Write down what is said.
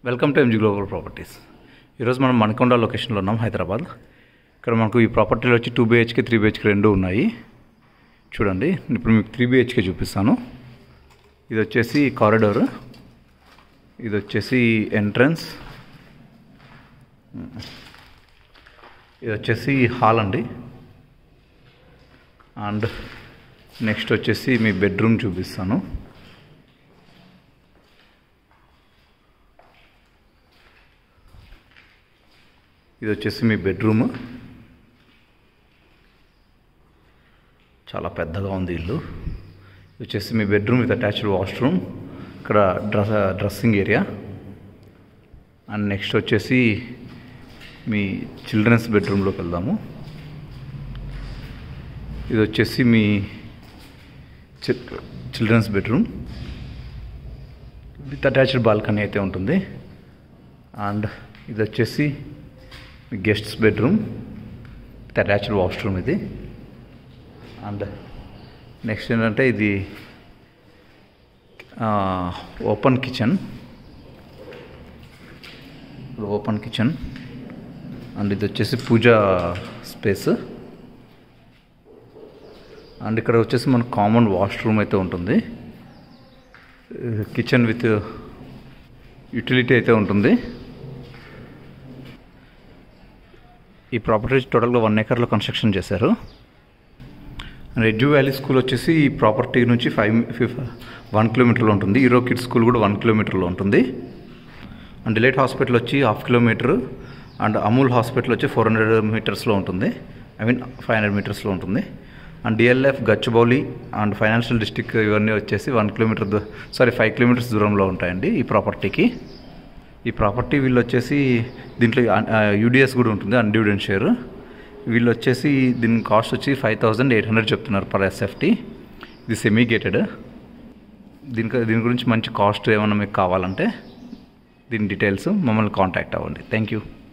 welcome to MG global properties ఈరోజు మనం మణికొండ లొకేషన్లో ఉన్నాం హైదరాబాద్ ఇక్కడ మనకు ఈ ప్రాపర్టీలో వచ్చి టూ బిహెచ్కే త్రీ బిహెచ్కే రెండు ఉన్నాయి చూడండి ఇప్పుడు మీకు త్రీ బిహెచ్కే చూపిస్తాను ఇది వచ్చేసి కారిడోర్ ఇది వచ్చేసి ఎంట్రన్స్ ఇది వచ్చేసి హాల్ అండి అండ్ నెక్స్ట్ వచ్చేసి మీ బెడ్రూమ్ చూపిస్తాను ఇది వచ్చేసి మీ బెడ్రూమ్ చాలా పెద్దగా ఉంది ఇల్లు ఇది వచ్చేసి మీ బెడ్రూమ్ విత్ అటాచ్డ్ వాష్రూమ్ ఇక్కడ dress dressing area and next వచ్చేసి మీ చిల్డ్రన్స్ బెడ్రూమ్లోకి వెళ్దాము ఇది వచ్చేసి మీ children's bedroom with attached balcony అయితే ఉంటుంది అండ్ ఇది వచ్చేసి మీ guests bedroom with attached washroom ఇది అండ్ నెక్స్ట్ ఏంటంటే ఇది open kitchen open kitchen and ఇది వచ్చేసి పూజా స్పేస్ అండ్ ఇక్కడ వచ్చేసి మనకు కామన్ వాష్రూమ్ అయితే ఉంటుంది కిచెన్ విత్ యూటిలిటీ అయితే ఉంటుంది ఈ ప్రాపర్టీ టోటల్గా వన్ ఏకర్లో కన్స్ట్రక్షన్ చేశారు రెడ్యూ వ్యాలీ స్కూల్ వచ్చేసి ఈ ప్రాపర్టీ నుంచి ఫైవ్ ఫిఫ్ వన్ కిలోమీటర్లో ఉంటుంది ఈరో కిడ్స్ స్కూల్ కూడా వన్ కిలోమీటర్లో ఉంటుంది అండ్ డిలైట్ హాస్పిటల్ వచ్చి half kilometer and Amul hospital వచ్చి ఫోర్ హండ్రెడ్ మీటర్స్లో ఉంటుంది ఐ మీన్ ఫైవ్ హండ్రెడ్ మీటర్స్లో ఉంటుంది and DLF Gachibowli and financial district ఇవన్నీ వచ్చేసి వన్ కిలోమీటర్ దూ సారీ ఫైవ్ కిలోమీటర్స్ దూరంలో ఉంటాయండి ఈ ప్రాపర్టీకి ఈ ప్రాపర్టీ వీళ్ళు వచ్చేసి దీంట్లో యూడిఎస్ కూడా ఉంటుంది అన్డివిడెంట్ షేర్ వీళ్ళు వచ్చేసి దీని కాస్ట్ వచ్చి ఫైవ్ థౌజండ్ ఎయిట్ హండ్రెడ్ చెప్తున్నారు పర్ ఎస్ఎఫ్టీ ఇది సెమీ గేటెడ్ దీనికి దీని గురించి మంచి కాస్ట్ ఏమైనా మీకు కావాలంటే దీని డీటెయిల్స్ మమ్మల్ని కాంటాక్ట్ అవ్వండి థ్యాంక్ యూ